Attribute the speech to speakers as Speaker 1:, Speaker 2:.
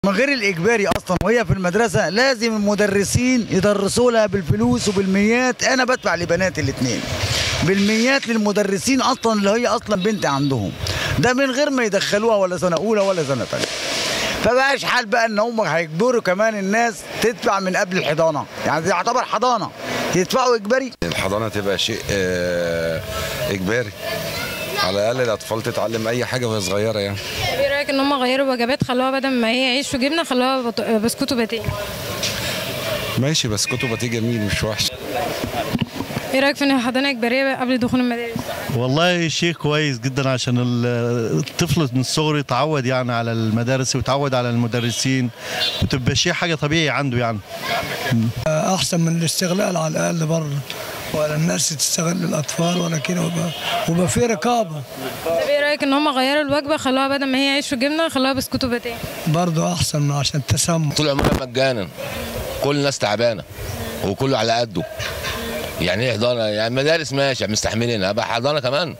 Speaker 1: من غير الاجباري اصلا وهي في المدرسه لازم المدرسين يدرسوا لها بالفلوس وبالميات انا بدفع لبناتي الاثنين بالميات للمدرسين اصلا اللي هي اصلا بنت عندهم ده من غير ما يدخلوها ولا سنه اولى ولا سنه ثانيه فبقاش حال بقى ان هم هيجبروا كمان الناس تدفع من قبل الحضانه يعني دي يعتبر حضانه يدفعوا اجباري
Speaker 2: الحضانه تبقى شيء آه، اجباري على الاقل الاطفال تتعلم اي حاجه وهي صغيره يعني
Speaker 3: طب ايه رايك ان هم غيروا وجبات خلوها بدل ما هي عيش وجبنه خلوها بط- بسكوت وباتيه
Speaker 2: ماشي بس كتب تيجي جميل مش وحش
Speaker 3: ايه رايك في ان الحضانه اجباريه قبل دخول المدارس
Speaker 4: والله شيء كويس جدا عشان ال- الطفل من الصغر يتعود يعني على المدارس ويتعود على المدرسين وتبقى شيء حاجه طبيعي عنده يعني
Speaker 5: احسن من الاستغلال على الاقل بره ولا الناس تستغل الاطفال ولا كده ويبقى ويبقى في رقابه
Speaker 3: طب ايه رايك ان هم غيروا الوجبه خلوها بدل ما هي عيش وجبنه خلوها بسكوت وباتيه
Speaker 5: برضه احسن من عشان التسمم
Speaker 6: طول عمرنا مجانا كل الناس تعبانه وكله على قده يعني ايه حضانه يعني مدارس ماشي مستحملينها بقى حضانه كمان